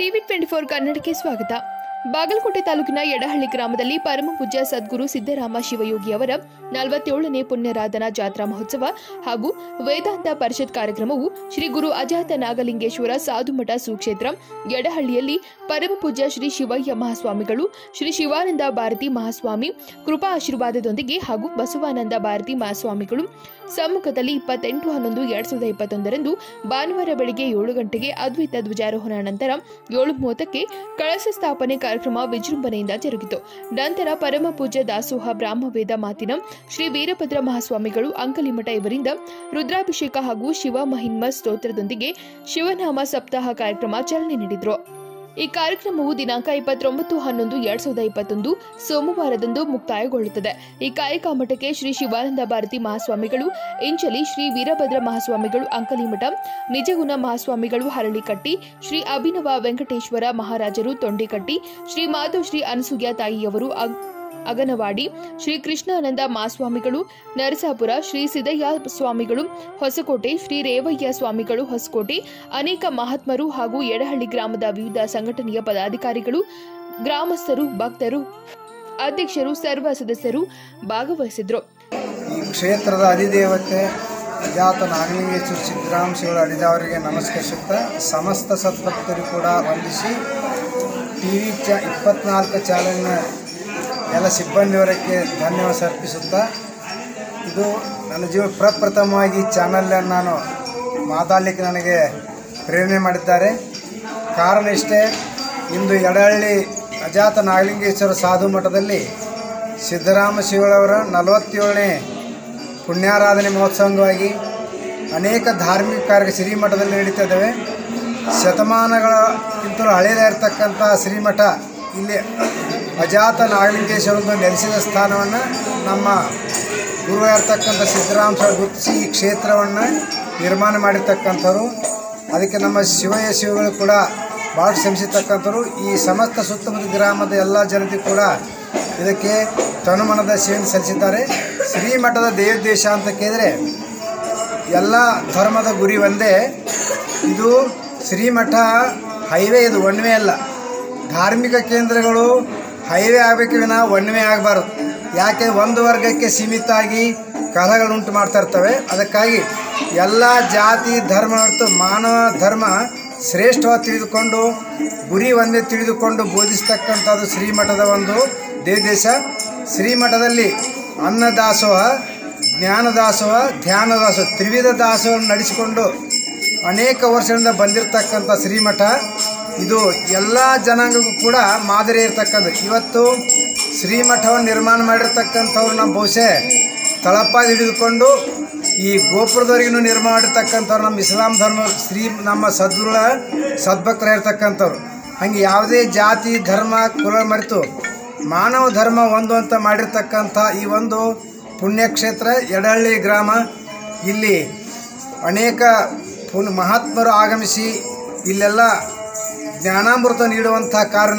TV twenty four ಕನ್ನಡಕ್ಕೆ ಸ್ವಾಗತ ಬಾಗಲಕೋಟೆ ತಾಲೂಕಿನ ಯಡಹಳ್ಳಿ ಗ್ರಾಮದಲ್ಲಿ ಪರಮ ಪೂಜ್ಯ ಸದ್ಗುರು ಸಿದ್ದರಾಮ ಶಿವಯೋಗಿ ಅವರ ನಲವತ್ತೇಳನೇ ಪುಣ್ಯರಾಧನಾ ಜಾತ್ರಾ ಮಹೋತ್ಸವ ಹಾಗೂ ವೇದಾಂತ ಪರಿಷತ್ ಕಾರ್ಯಕ್ರಮವು ಶ್ರೀ ಗುರು ಅಜಾತ ನಾಗಲಿಂಗೇಶ್ವರ ಸಾಧುಮಠ ಸುಕ್ಷೇತ್ರ ಯಡಹಳ್ಳಿಯಲ್ಲಿ ಪರಮ ಪೂಜ್ಯ ಶ್ರೀ ಶಿವಯ್ಯ ಮಹಾಸ್ವಾಮಿಗಳು ಶ್ರೀ ಶಿವಾನಂದ ಭಾರತಿ ಮಹಾಸ್ವಾಮಿ ಕೃಪಾ ಆಶೀರ್ವಾದದೊಂದಿಗೆ ಹಾಗೂ ಬಸವಾನಂದ ಭಾರತಿ ಮಹಾಸ್ವಾಮಿಗಳು ಸಮ್ಮುಖದಲ್ಲಿ ಇಪ್ಪತ್ತೆಂಟು ಹನ್ನೊಂದು ಎರಡ್ ಸಾವಿರದ ಇಪ್ಪತ್ತೊಂದರಂದು ಭಾನುವಾರ ಬೆಳಗ್ಗೆ ಏಳು ಗಂಟೆಗೆ ಅದ್ವೈತ ಧ್ವಜಾರೋಹಣ ನಂತರ ಏಳು ಮೂವತ್ತಕ್ಕೆ ಕಳಶ ಸ್ಥಾಪನೆ ಕಾರ್ಯಕ್ರಮ ವಿಜೃಂಭಣೆಯಿಂದ ಜರುಗಿತು ನಂತರ ಪರಮ ಪೂಜ್ಯ ದಾಸೋಹ ಬ್ರಾಹ್ಮವೇದ ಮಾತಿನ ಶ್ರೀ ವೀರಭದ್ರ ಮಹಾಸ್ವಾಮಿಗಳು ಅಂಕಲಿಮಠ ಇವರಿಂದ ರುದ್ರಾಭಿಷೇಕ ಹಾಗೂ ಶಿವ ಮಹಿನ್ಮ ಸ್ತೋತ್ರದೊಂದಿಗೆ ಶಿವನಾಮ ಸಪ್ತಾಹ ಕಾರ್ಯಕ್ರಮ ಚಾಲನೆ ನೀಡಿದರು ಈ ಕಾರ್ಯಕ್ರಮವು ದಿನಾಂಕ ಇಪ್ಪತ್ತೊಂಬತ್ತು ಹನ್ನೊಂದು ಎರಡ್ ಸಾವಿರದ ಇಪ್ಪತ್ತೊಂದು ಸೋಮವಾರದಂದು ಮುಕ್ತಾಯಗೊಳ್ಳುತ್ತದೆ ಈ ಕಾಯಕ ಮಠಕ್ಕೆ ಶ್ರೀ ಶಿವಾನಂದ ಭಾರತಿ ಮಹಾಸ್ವಾಮಿಗಳು ಇಂಚಲಿ ಶ್ರೀ ವೀರಭದ್ರ ಮಹಾಸ್ವಾಮಿಗಳು ಅಂಕಲಿಮಠ ನಿಜಗುಣ ಮಹಾಸ್ವಾಮಿಗಳು ಹರಳಿಕಟ್ಟಿ ಶ್ರೀ ಅಭಿನವ ವೆಂಕಟೇಶ್ವರ ಮಹಾರಾಜರು ತೊಂಡಿಕಟ್ಟಿ ಶ್ರೀ ಮಾಧವ್ ಶ್ರೀ ಅನಸೂಯ ತಾಯಿಯವರು ಅಗ್- ಅಗನವಾಡಿ ಶ್ರೀ ಕೃಷ್ಣಾನಂದ ಮಾಸ್ವಾಮಿಗಳು ನರಸಾಪುರ ಶ್ರೀ ಸಿದ್ದಯ್ಯ ಸ್ವಾಮಿಗಳು ಹೊಸಕೋಟೆ ಶ್ರೀ ರೇವಯ್ಯ ಸ್ವಾಮಿಗಳು ಹೊಸಕೋಟೆ ಅನೇಕ ಮಹಾತ್ಮರು ಹಾಗೂ ಎಡಹಳ್ಳಿ ಗ್ರಾಮದ ವಿವಿಧ ಸಂಘಟನೆಯ ಪದಾಧಿಕಾರಿಗಳು ಗ್ರಾಮಸ್ಥರು ಭಕ್ತರು ಅಧ್ಯಕ್ಷರು ಸರ್ವ ಸದಸ್ಯರು ಭಾಗವಹಿಸಿದ್ರು ಈ ಕ್ಷೇತ್ರದ ಅಧಿದೇವತೆ ಅಜಾತ ನಾಗಲಿಂಗೇಶ್ವರ ಸಿದ್ದರಾಮ ಶಿವರ ಅಡಿದವರಿಗೆ ನಮಸ್ಕರಿಸುತ್ತಾ ಸಮಸ್ತ ಸದ್ಭಕ್ತರು ಕೂಡ ವಂದಿಸಿ ಟಿ ವಿ ಚ ಇಪ್ಪತ್ನಾಲ್ಕು ಚಾನಲ್ನ ಎಲ್ಲ ಸಿಬ್ಬಂದಿಯವರಿಗೆ ಧನ್ಯವಾದ ಅರ್ಪಿಸುತ್ತಾ ಇದು ನನ್ನ ಜೀವ ಪ್ರಪ್ರಥಮವಾಗಿ ಈ ಚಾನಲನ್ನು ನಾನು ಮಾತಾಡಲಿಕ್ಕೆ ನನಗೆ ಪ್ರೇರಣೆ ಮಾಡಿದ್ದಾರೆ ಕಾರಣ ಇಷ್ಟೇ ಇಂದು ಎಡಹಳ್ಳಿ ಅಜಾತ ನಾಗಲಿಂಗೇಶ್ವರ ಸಾಧು ಮಠದಲ್ಲಿ ಸಿದ್ದರಾಮ ಶಿವರವರ ನಲವತ್ತೇಳನೇ ಪುಣ್ಯಾರಾಧನೆ ಮಹೋತ್ಸವ ಅಂಗವಾಗಿ ಅನೇಕ ಧಾರ್ಮಿಕ ಕಾರ್ಯ ಶ್ರೀಮಠದಲ್ಲಿ ನಡೀತಾ ಇದ್ದಾವೆ ಶತಮಾನಗಳಕ್ಕಿಂತಲೂ ಹಳೆಯದಾಗಿರ್ತಕ್ಕಂಥ ಶ್ರೀಮಠ ಇಲ್ಲಿ ಅಜಾತ ನಾಗಲಿಂಗೇಶ್ವರದ್ದು ನೆಲೆಸಿದ ಸ್ಥಾನವನ್ನು ನಮ್ಮ ಗುರುವಾಗಿರ್ತಕ್ಕಂಥ ಸಿದ್ದರಾಮ ಸ್ವಾಮಿ ಗುರುತಿಸಿ ಈ ಕ್ಷೇತ್ರವನ್ನು ನಿರ್ಮಾಣ ಮಾಡಿರ್ತಕ್ಕಂಥವ್ರು ಅದಕ್ಕೆ ನಮ್ಮ ಶಿವಯ್ಯ ಶಿವಗಳು ಕೂಡ ಭಾಳ ಶ್ರಮಿಸಿರ್ತಕ್ಕಂಥವ್ರು ಈ ಸಮಸ್ತ ಸುತ್ತಮುತ್ತ ಗ್ರಾಮದ ಎಲ್ಲ ಜನತೆ ಕೂಡ ಇದಕ್ಕೆ ತನುಮನದ ಸೇವೆಯನ್ನು ಸಲ್ಲಿಸಿದ್ದಾರೆ ಶ್ರೀಮಠದ ದೇವೋದ್ದೇಶ ಅಂತ ಕೇಳಿದರೆ ಎಲ್ಲ ಧರ್ಮದ ಗುರಿ ಒಂದೇ ಇದು ಶ್ರೀಮಠ ಹೈವೇ ಇದು ಒಣ್ವೆ ಅಲ್ಲ ಧಾರ್ಮಿಕ ಕೇಂದ್ರಗಳು ಹೈವೇ ಆಗಬೇಕು ವಿನ ಒಣ್ವೆ ಆಗಬಾರ್ದು ಯಾಕೆ ಒಂದು ವರ್ಗಕ್ಕೆ ಸೀಮಿತ ಆಗಿ ಕಲಹಗಳುಂಟು ಮಾಡ್ತಾ ಇರ್ತವೆ ಅದಕ್ಕಾಗಿ ಎಲ್ಲ ಜಾತಿ ಧರ್ಮ ಮತ್ತು ಮಾನವ ಧರ್ಮ ಶ್ರೇಷ್ಠವಾಗಿ ತಿಳಿದುಕೊಂಡು ಗುರಿ ಒಂದೇ ತಿಳಿದುಕೊಂಡು ಬೋಧಿಸ್ತಕ್ಕಂಥದ್ದು ಶ್ರೀಮಠದ ಒಂದು ದೇವದೇಶ ಶ್ರೀಮಠದಲ್ಲಿ ಅನ್ನದಾಸೋಹ ಜ್ಞಾನದಾಸೋಹ ಧ್ಯಾನದಾಸೋಹ ತ್ರಿವಿಧ ದಾಸೋಹವನ್ನು ನಡೆಸಿಕೊಂಡು ಅನೇಕ ವರ್ಷಗಳಿಂದ ಬಂದಿರತಕ್ಕಂಥ ಶ್ರೀಮಠ ಇದು ಎಲ್ಲ ಜನಾಂಗಕ್ಕೂ ಕೂಡ ಮಾದರಿ ಇರ್ತಕ್ಕಂಥ ಇವತ್ತು ಶ್ರೀಮಠವನ್ನು ನಿರ್ಮಾಣ ಮಾಡಿರ್ತಕ್ಕಂಥವ್ರು ನಮ್ಮ ಬಹುಶಃ ತಳಪಾದ ಹಿಡಿದುಕೊಂಡು ಈ ಗೋಪುರದವರೆಗೂ ನಿರ್ಮಾಣ ಮಾಡಿರ್ತಕ್ಕಂಥವ್ರು ನಮ್ಮ ಇಸ್ಲಾಂ ಧರ್ಮ ಶ್ರೀ ನಮ್ಮ ಸದ್ಗುರುಗಳ ಸದ್ಭಕ್ತರಾಗಿರ್ತಕ್ಕಂಥವ್ರು ಹಾಗೆ ಯಾವುದೇ ಜಾತಿ ಧರ್ಮ ಕುಲ ಮರೆತು ಮಾನವ ಧರ್ಮ ಒಂದು ಅಂತ ಮಾಡಿರ್ತಕ್ಕಂಥ ಈ ಒಂದು ಪುಣ್ಯಕ್ಷೇತ್ರ ಎಡಹಳ್ಳಿ ಗ್ರಾಮ ಇಲ್ಲಿ ಅನೇಕ ಪುನ್ ಮಹಾತ್ಮರು ಆಗಮಿಸಿ ಇಲ್ಲೆಲ್ಲ ಜ್ಞಾನಾಮೃತ ನೀಡುವಂಥ ಕಾರಣ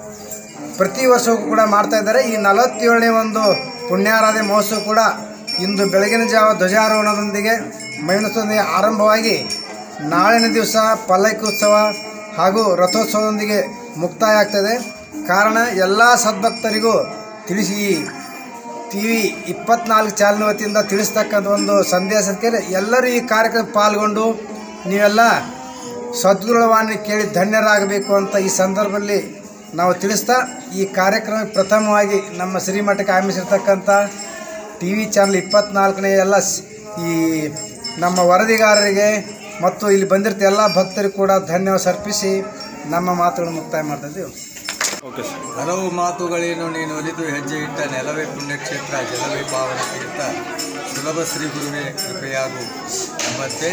ಪ್ರತಿ ವರ್ಷವೂ ಕೂಡ ಮಾಡ್ತಾ ಇದ್ದಾರೆ ಈ ನಲವತ್ತೇಳನೇ ಒಂದು ಪುಣ್ಯಾರಾಧನೆ ಮಹೋತ್ಸವ ಕೂಡ ಇಂದು ಬೆಳಗಿನ ಜಾವ ಧ್ವಜಾರೋಹಣದೊಂದಿಗೆ ಮೈನಸೊಂದಿಗೆ ಆರಂಭವಾಗಿ ನಾಳಿನ ದಿವಸ ಪಲ್ಲಕ್ಕಿ ಉತ್ಸವ ಹಾಗೂ ರಥೋತ್ಸವದೊಂದಿಗೆ ಮುಕ್ತಾಯ ಆಗ್ತದೆ ಕಾರಣ ಎಲ್ಲ ಸದ್ಭಕ್ತರಿಗೂ ತಿಳಿಸಿ ಈ ಟಿ ವಿ ಇಪ್ಪತ್ನಾಲ್ಕು ಚಾನಲ್ ವತಿಯಿಂದ ತಿಳಿಸ್ತಕ್ಕಂಥ ಒಂದು ಸಂದೇಶಕ್ಕೆ ಎಲ್ಲರೂ ಈ ಕಾರ್ಯಕ್ರಮ ಪಾಲ್ಗೊಂಡು ನೀವೆಲ್ಲ ಸದ್ಗುರುವಾಣಿ ಕೇಳಿ ಧನ್ಯರಾಗಬೇಕು ಅಂತ ಈ ಸಂದರ್ಭದಲ್ಲಿ ನಾವು ತಿಳಿಸ್ತಾ ಈ ಕಾರ್ಯಕ್ರಮ ಪ್ರಥಮವಾಗಿ ನಮ್ಮ ಶ್ರೀಮಠಕ್ಕೆ ಆಗಮಿಸಿರ್ತಕ್ಕಂಥ ಟಿ ವಿ ಚಾನಲ್ ಇಪ್ಪತ್ನಾಲ್ಕನೇ ಎಲ್ಲ ಸ್- ಈ ನಮ್ಮ ವರದಿಗಾರರಿಗೆ ಮತ್ತು ಇಲ್ಲಿ ಬಂದಿರ್ತ ಎಲ್ಲ ಭಕ್ತರಿಗೂ ಕೂಡ ಧನ್ಯವಾದ ಅರ್ಪಿಸಿ ನಮ್ಮ ಮಾತುಗಳನ್ನು ಮುಕ್ತಾಯ ಮಾಡ್ತಾ ಇದ್ದೀವಿ ಹಲವು ಮಾತುಗಳೇನು ನೀನು ಒಲಿದು ಹೆಜ್ಜೆ ಇಟ್ಟ ನೆಲವೇ ಪುಣ್ಯಕ್ಷೇತ್ರ ಜಲವೇ ಪಾವನ ತೀರ್ಥ ಸುಲಭ ಶ್ರೀ ಗುರುವೇ ಕೃಪೆಯಾಗು ಎಂಬಂತೆ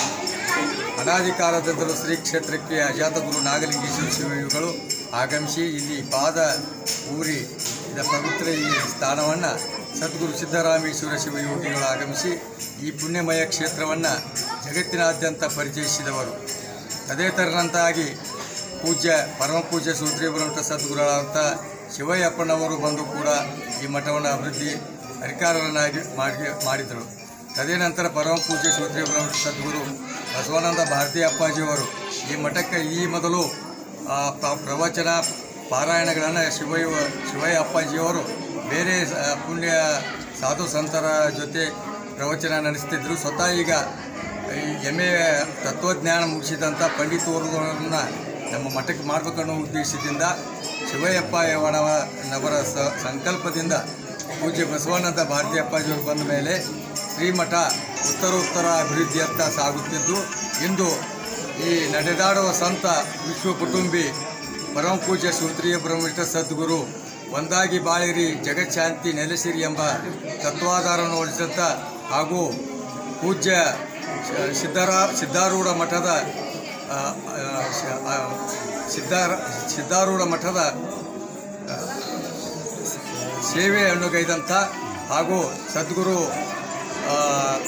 ಅನಾದಿ ಕಾಲದಿಂದಲೂ ಶ್ರೀ ಕ್ಷೇತ್ರಕ್ಕೆ ಅಜಾತ ಗುರು ನಾಗಲಿಂಗೇಶ್ವರ ಶಿವಯುಗಳು ಆಗಮಿಸಿ ಇಲ್ಲಿ ಪಾದ ಊರಿ ಇದ ಪವಿತ್ರ ಈ ಸ್ಥಾನವನ್ನು ಸದ್ಗುರು ಸಿದ್ದರಾಮೇಶ್ವರ ಶಿವಯೋಗಿಗಳು ಆಗಮಿಸಿ ಈ ಪುಣ್ಯಮಯ ಕ್ಷೇತ್ರವನ್ನು ಜಗತ್ತಿನಾದ್ಯಂತ ಪರಿಚಯಿಸಿದವರು ಅದೇ ಥರನಂತಾಗಿ ಪೂಜ್ಯ ಪರಮ ಪೂಜ್ಯ ಸೂತ್ರಿ ಬರುವಂಥ ಸದ್ಗುರುಗಳಾದಂಥ ಶಿವಯ್ಯಪ್ಪನವರು ಬಂದು ಕೂಡ ಈ ಮಠವನ್ನು ಅಭಿವೃದ್ಧಿ ಅಧಿಕಾರರನ್ನಾಗಿ ಮಾಡಿ ಮಾಡಿದರು ತದನಂತರ ಪರಮ ಪೂಜ್ಯ ಸೂತ್ರಿ ಬರುವಂಥ ಸದ್ಗುರು ಬಸವಾನಂದ ಭಾರತೀಯ ಅಪ್ಪಾಜಿಯವರು ಈ ಮಠಕ್ಕೆ ಈ ಮೊದಲು ಆ, ಪ್ರ- ಪ್ರವಚನ ಪಾರಾಯಣಗಳನ್ನು ಶಿವಯ್ಯ ಶಿವಯ್ಯ ಅಪ್ಪಾಜಿಯವರು ಬೇರೆ ಸ- ಪುಣ್ಯ ಸಾಧು ಸಂತರ ಜೊತೆ ಪ್ರವಚನ ನಡೆಸ್ತಿದ್ರು ಸ್ವತಃ ಈಗ ಈ ಎಮ್ ಎ ತತ್ವಜ್ಞಾನ ಮುಗಿಸಿದಂಥ ಪಂಡಿತವರನ್ನ ನಮ್ಮ ಮಠಕ್ಕೆ ಮಾಡಬೇಕನ್ನೋ ಉದ್ದೇಶದಿಂದ ಶಿವಯ್ಯಪ್ಪ ಯವನವರ ಸ ಸಂಕಲ್ಪದಿಂದ ಪೂಜ್ಯ ಬಸವಣ್ಣದ ಭಾರತೀಯ ಅಪ್ಪಾಜಿಯವರು ಬಂದ ಮೇಲೆ ಶ್ರೀಮಠ ಉತ್ತರೋತ್ತರ ಅಭಿವೃದ್ಧಿಯತ್ತ ಸಾಗುತ್ತಿದ್ದು ಇಂದು ಈ ನಡೆದಾಡುವ ಸಂತ ವಿಶ್ವ ಕುಟುಂಬಿ ಪರಮ ಪೂಜ್ಯ ಶ್ರೋತ್ರಿಯ ಬ್ರಹ್ಮಿಷ್ಠ ಸದ್ಗುರು ಒಂದಾಗಿ ಬಾಳಿರಿ ಜಗಚ್ಚಾಂತಿ ನೆಲೆಸಿರಿ ಎಂಬ ತತ್ವಾಧಾರವನ್ನು ಹೊಲಿಸಂತ ಹಾಗೂ ಪೂಜ್ಯ ಶ- ಸಿದ್ಧರಾ ಸಿದ್ಧಾರೂಢ ಮಠದ ಆ, ಆ, ಶ- ಆ, ಸಿದ್ಧಾರ ಸಿದ್ಧಾರೂಢ ಮಠದ ಆ, ಸೇವೆಯನ್ನು ಗೈದಂಥ ಹಾಗೂ ಸದ್ಗುರು ಆ,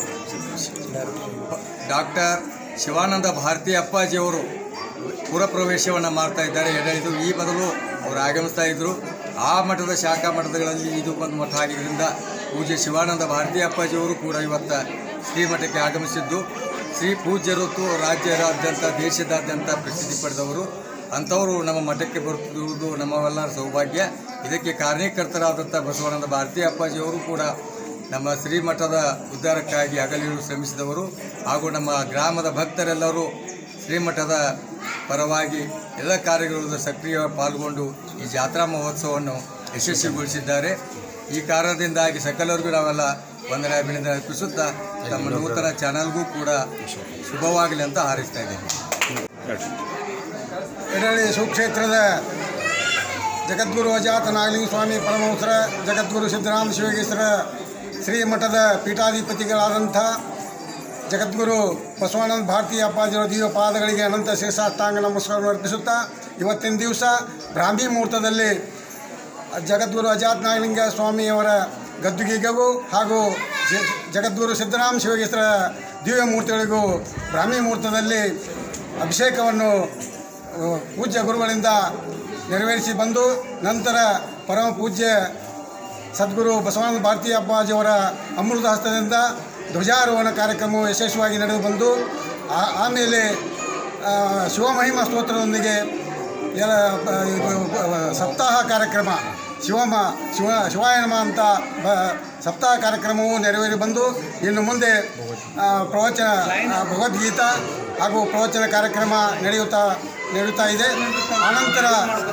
ಡಾಕ್ಟರ್ ಶಿವಾನಂದ ಭಾರತಿ ಅಪ್ಪಾಜಿಯವರು ಪುರಪ್ರವೇಶವನ್ನು ಮಾಡ್ತಾ ಇದ್ದಾರೆ ಎಡೆದು ಈ ಮೊದಲು ಅವರು ಆಗಮಿಸ್ತಾ ಇದ್ದರು ಆ ಮಠದ ಶಾಖಾ ಮಠಗಳಲ್ಲಿ ಇದು ಒಂದು ಮಠ ಆಗಿದ್ದರಿಂದ ಪೂಜ್ಯ ಶಿವಾನಂದ ಭಾರತಿ ಅಪ್ಪಾಜಿಯವರು ಕೂಡ ಇವತ್ತು ಶ್ರೀಮಠಕ್ಕೆ ಆಗಮಿಸಿದ್ದು ಶ್ರೀ ಪೂಜ್ಯರು ರಾಜ್ಯದಾದ್ಯಂತ ದೇಶದಾದ್ಯಂತ ಪ್ರಸಿದ್ಧಿ ಪಡೆದವರು ಅಂಥವರು ನಮ್ಮ ಮಠಕ್ಕೆ ಬರುತ್ತಿರುವುದು ನಮ್ಮವೆಲ್ಲರ ಸೌಭಾಗ್ಯ ಇದಕ್ಕೆ ಕಾರಣೀಕರ್ತರಾದಂಥ ಬಸವನಂದ ಭಾರತಿ ಅಪ್ಪಾಜಿಯವರು ಕೂಡ ನಮ್ಮ ಶ್ರೀಮಠದ ಉದ್ಧಾರಕ್ಕಾಗಿ ಹಗಲಿರು ಶ್ರಮಿಸಿದವರು ಹಾಗೂ ನಮ್ಮ ಗ್ರಾಮದ ಭಕ್ತರೆಲ್ಲರೂ ಶ್ರೀಮಠದ ಪರವಾಗಿ ಎಲ್ಲ ಕಾರ್ಯಗಳಲ್ಲಿ ಸಕ್ರಿಯ ಪಾಲ್ಗೊಂಡು ಈ ಜಾತ್ರಾ ಮಹೋತ್ಸವವನ್ನು ಯಶಸ್ವಿಗೊಳಿಸಿದ್ದಾರೆ ಈ ಕಾರಣದಿಂದಾಗಿ ಸಕಲರಿಗೂ ನಾವೆಲ್ಲ ವಂದನೆ ಅಭಿನಂದನೆ ಅರ್ಪಿಸುತ್ತಾ ತಮ್ಮ ನೂತನ ಚಾನಲ್ಗೂ ಕೂಡ ಶುಭವಾಗಲಿ ಅಂತ ಹಾರೈಸ್ತಾ ಇದ್ದೇನೆ ಎಡಳಿ ಸುಕ್ಷೇತ್ರದ ಜಗದ್ಗುರು ಅಜಾತ ನಾಗಲಿಂಗ ಸ್ವಾಮಿ ಪರಮಹಂಸರ ಜಗದ್ಗುರು ಸಿದ್ದರಾಮ ಶಿವಗೇಶ್ವರ ಶ್ರೀಮಠದ ಪೀಠಾಧಿಪತಿಗಳಾದಂಥ ಜಗದ್ಗುರು ಬಸವಾನಂದ ಭಾರತೀಯ ಅಪ್ಪಾಜಿಯವರ ದಿವ್ಯ ಪಾದಗಳಿಗೆ ಅನಂತ ಶಿರಸಾಷ್ಟಾಂಗ ನಮಸ್ಕಾರವನ್ನು ಅರ್ಪಿಸುತ್ತಾ ಇವತ್ತಿನ ದಿವಸ ಬ್ರಾಹ್ಮಿ ಮುಹೂರ್ತದಲ್ಲಿ ಜಗದ್ಗುರು ಅಜಾತ್ ನಾಗಲಿಂಗ ಸ್ವಾಮಿಯವರ ಗದ್ದುಗೆಗೂ ಹಾಗೂ ಜ- ಜಗದ್ಗುರು ಸಿದ್ದರಾಮ ಶಿವಗೇಶ್ವರ ದಿವ್ಯ ಮೂರ್ತಿಗಳಿಗೂ ಬ್ರಾಹ್ಮಿ ಮುಹೂರ್ತದಲ್ಲಿ ಅಭಿಷೇಕವನ್ನು ಆ, ಪೂಜ್ಯ ಗುರುಗಳಿಂದ ನೆರವೇರಿಸಿ ಬಂದು ನಂತರ ಪರಮ ಪೂಜ್ಯ ಸದ್ಗುರು ಬಸವಾನಂದ ಭಾರತೀಯ ಅಪ್ಪಾಜಿಯವರ ಅಮೃತ ಹಸ್ತದಿಂದ ಧ್ವಜಾರೋಹಣ ಕಾರ್ಯಕ್ರಮವು ಯಶಸ್ವಿಯಾಗಿ ನಡೆದು ಬಂದು ಆ- ಆಮೇಲೆ ಆ, ಶಿವಮಹಿಮಾ ಸ್ತೋತ್ರದೊಂದಿಗೆ ಎಲ್ಲ ಆ, ಇದು, ಆ, ಸಪ್ತಾಹ ಕಾರ್ಯಕ್ರಮ ಶಿವಮ ಶಿವ ಶಿವಾಯನಮ ಅಂತ ಬ ಸಪ್ತಾಹ ಕಾರ್ಯಕ್ರಮವು ನೆರವೇರಿ ಬಂದು ಇನ್ನು ಮುಂದೆ ಆ, ಪ್ರವಚನ ಆ, ಭಗವದ್ಗೀತಾ ಹಾಗೂ ಪ್ರವಚನ ಕಾರ್ಯಕ್ರಮ ನಡೆಯುತ್ತಾ ನಡೆಯುತ್ತಾ ಇದೆ ಆನಂತರ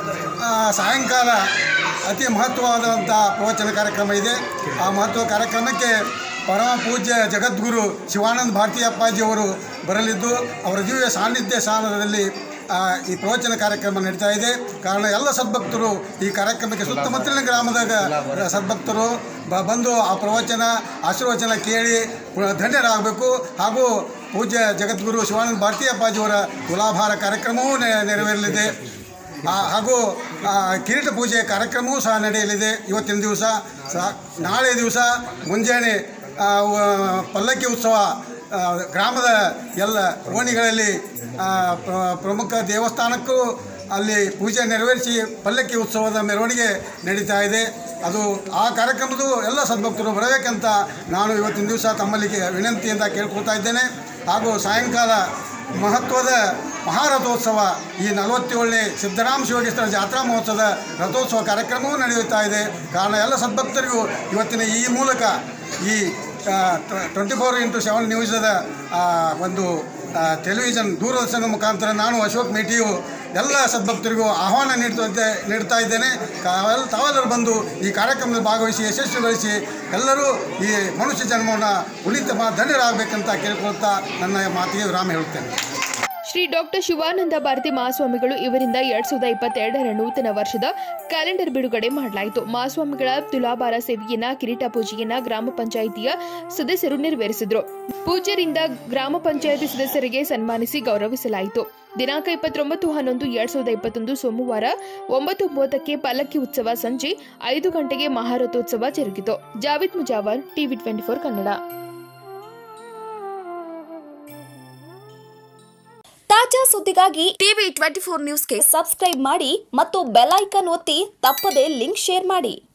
ಆ, ಸಾಯಂಕಾಲ ಅತಿ ಮಹತ್ವವಾದಂಥ ಪ್ರವಚನ ಕಾರ್ಯಕ್ರಮ ಇದೆ ಆ ಮಹತ್ವ ಕಾರ್ಯಕ್ರಮಕ್ಕೆ ಪರಮ ಪೂಜ್ಯ ಜಗದ್ಗುರು ಶಿವಾನಂದ ಭಾರತೀಯ ಅಪ್ಪಾಜಿಯವರು ಬರಲಿದ್ದು ಅವರ ದಿವ್ಯ ಸಾನ್ನಿಧ್ಯ ಸ್ಥಾನದಲ್ಲಿ ಆ, ಈ ಪ್ರವಚನ ಕಾರ್ಯಕ್ರಮ ನಡೀತಾ ಇದೆ ಕಾರಣ ಎಲ್ಲ ಸದ್ಭಕ್ತರು ಈ ಕಾರ್ಯಕ್ರಮಕ್ಕೆ ಸುತ್ತಮುತ್ತಲಿನ ಗ್ರಾಮದ ಗ- ಸದ್ಭಕ್ತರು ಬ ಬಂದು ಆ ಪ್ರವಚನ ಆಶೀರ್ವಚನ ಕೇಳಿ ಪುನಃ ಧನ್ಯರಾಗಬೇಕು ಹಾಗೂ ಪೂಜ್ಯ ಜಗದ್ಗುರು ಶಿವಾನಂದ ಭಾರತೀಯ ಅಪ್ಪಾಜಿಯವರ ತುಲಾಭಾರ ಕಾರ್ಯಕ್ರಮವೂ ನೆ- ನೆರವೇರಲಿದೆ ಆ, ಹಾಗೂ ಆ, ಕಿರೀಟ ಪೂಜೆ ಕಾರ್ಯಕ್ರಮವೂ ಸಹ ನಡೆಯಲಿದೆ ಇವತ್ತಿನ ದಿವಸ ಸಹ ನಾಳೆ ದಿವಸ ಮುಂಜಾನೆ ಆ, ವ- ಪಲ್ಲಕ್ಕಿ ಉತ್ಸವ ಆ, ಗ್ರಾಮದ ಎಲ್ಲ ಓಣಿಗಳಲ್ಲಿ ಆ, ಪ್ರ- ಪ್ರಮುಖ ದೇವಸ್ಥಾನಕ್ಕೂ ಅಲ್ಲಿ ಪೂಜೆ ನೆರವೇರಿಸಿ ಪಲ್ಲಕ್ಕಿ ಉತ್ಸವದ ಮೆರವಣಿಗೆ ನಡೀತಾ ಇದೆ ಅದು ಆ ಕಾರ್ಯಕ್ರಮದ್ದು ಎಲ್ಲ ಸದ್ಭಕ್ತರು ಬರಬೇಕಂತ ನಾನು ಇವತ್ತಿನ ದಿವಸ ತಮ್ಮಲ್ಲಿಗೆ ವಿನಂತಿಯಿಂದ ಕೇಳ್ಕೊಳ್ತಾ ಇದ್ದೇನೆ ಹಾಗೂ ಸಾಯಂಕಾಲ ಮಹತ್ವದ ಮಹಾರಥೋತ್ಸವ ಈ ನಲವತ್ತೇಳನೇ ಸಿದ್ದರಾಮ ಶಿವಗೇಶ್ವರ ಜಾತ್ರಾ ಮಹೋತ್ಸವದ ರಥೋತ್ಸವ ಕಾರ್ಯಕ್ರಮವೂ ನಡೆಯುತ್ತಾ ಇದೆ ಕಾರಣ ಎಲ್ಲ ಸದ್ಭಕ್ತರಿಗೂ ಇವತ್ತಿನ ಈ ಮೂಲಕ ಈ ಟ್ವೆಂಟಿ ಫೋರ್ ಇಂಟು ಸೆವೆನ್ ನ್ಯೂಸದ ಆ, ಒಂದು ಆ, ಟೆಲಿವಿಷನ್ ದೂರದರ್ಶನ ಮುಖಾಂತರ ನಾನು ಅಶೋಕ್ ಮೇಟಿಯು ಎಲ್ಲ ಸದ್ಭಕ್ತರಿಗೂ ಆಹ್ವಾನ ನೀಡ್ತಾ ನೀಡ್ತಾ ಇದ್ದೇನೆ ತಾವೆಲ್ಲ ತಾವೆಲ್ಲರೂ ಬಂದು ಈ ಕಾರ್ಯಕ್ರಮದಲ್ಲಿ ಭಾಗವಹಿಸಿ ಯಶಸ್ವಿಗೊಳಿಸಿ ಎಲ್ಲರೂ ಈ ಮನುಷ್ಯ ಜನ್ಮವನ್ನು ಉಳಿತ ಧನ್ಯರಾಗಬೇಕಂತ ಕೇಳ್ಕೊಳ್ತಾ ನನ್ನ ಮಾತಿಗೆ ವಿರಾಮ ಹೇಳುತ್ತೇನೆ ಶ್ರೀ ಡಾಕ್ಟರ್ ಶಿವಾನಂದ ಭಾರತಿ ಮಹಾಸ್ವಾಮಿಗಳು ಇವರಿಂದ ಎರಡ್ ಸಾವಿರದ ಇಪ್ಪತ್ತೆರಡರ ನೂತನ ವರ್ಷದ ಕ್ಯಾಲೆಂಡರ್ ಬಿಡುಗಡೆ ಮಾಡಲಾಯಿತು ಮಹಾಸ್ವಾಮಿಗಳ ತುಲಾಭಾರ ಸೇವೆಯನ್ನ ಕಿರೀಟ ಪೂಜೆಯನ್ನ ಗ್ರಾಮ ಪಂಚಾಯಿತಿಯ ಸದಸ್ಯರು ನೆರವೇರಿಸಿದ್ರು ಪೂಜ್ಯರಿಂದ ಗ್ರಾಮ ಪಂಚಾಯಿತಿ ಸದಸ್ಯರಿಗೆ ಸನ್ಮಾನಿಸಿ ಗೌರವಿಸಲಾಯಿತು ದಿನಾಂಕ ಇಪ್ಪತ್ತೊಂಬತ್ತು ಹನ್ನೊಂದು ಎರಡ್ ಸಾವಿರದ ಇಪ್ಪತ್ತೊಂದು ಸೋಮವಾರ ಒಂಬತ್ತು ಮೂವತ್ತಕ್ಕೆ ಪಲ್ಲಕ್ಕಿ ಉತ್ಸವ ಸಂಜೆ ಐದು ಗಂಟೆಗೆ ಮಹಾರಥೋತ್ಸವ ಜರುಗಿತು Javid Mujawar TV twenty four Kannada ತಾಜಾ ಸುದ್ದಿಗಾಗಿ ಟಿವಿ ಟ್ವೆಂಟಿ ಫೋರ್ ನ್ಯೂಸ್ಗೆ ಸಬ್ಸ್ಕ್ರೈಬ್ ಮಾಡಿ ಮತ್ತು ಬೆಲ್ ಐಕಾನ್ ಒತ್ತಿ ತಪ್ಪದೇ ಲಿಂಕ್ ಶೇರ್ ಮಾಡಿ